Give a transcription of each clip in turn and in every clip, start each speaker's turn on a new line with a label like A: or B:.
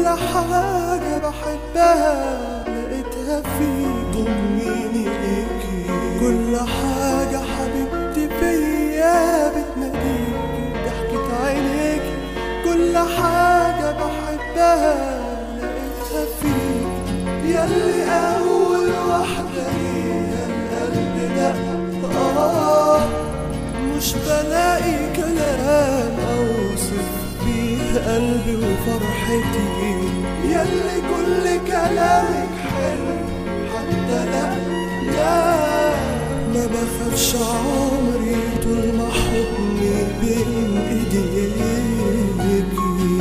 A: حاجة بحبها لقيتها فيك ضميني ليكي كل حاجة حبيبتي فيا بتناديكي ضحكة عينيكي كل حاجة بحبها لقيتها فيك ياللي أول واحدة ليا القلب دق آه مش بلاقي كلام أوصف بيه قلبي وفرحتي ياللي كل كلامك حلو حتى لا لا ما بخافش عمري طول ما حضني بين ايديكي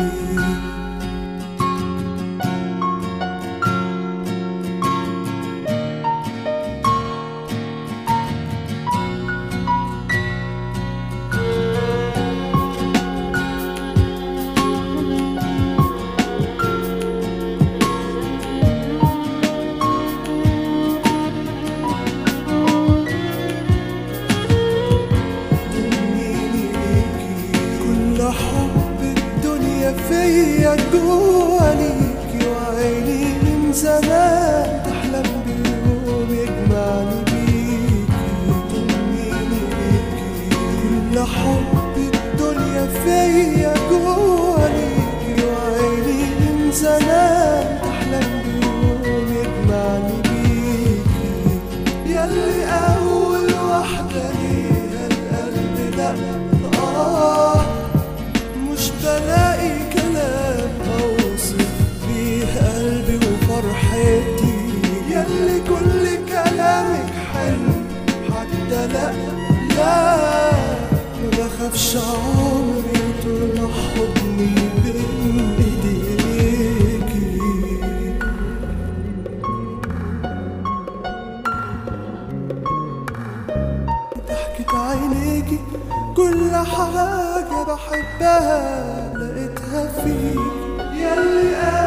A: ضميني ليكي كل حب الدنيا فيا جوا ليكي وعيني من زمان تحلم بيوم يجمعني بيكي ضميني ليكي كل حب الدنيا فيا جوا ليكي وعيني من زمان تحلم بيوم يجمعني بيكي ياللي أول واحدة ليها القلب دق آه مش بلاقي كلام أوصف بيه قلبي وفرحتي ياللي كل كلامك حلو حتى لا لا ما بخافش عمري طول ما حضني بين ايديكي ضحكة عينيكي كل حاجة بحبها لقيتها فيك ياللي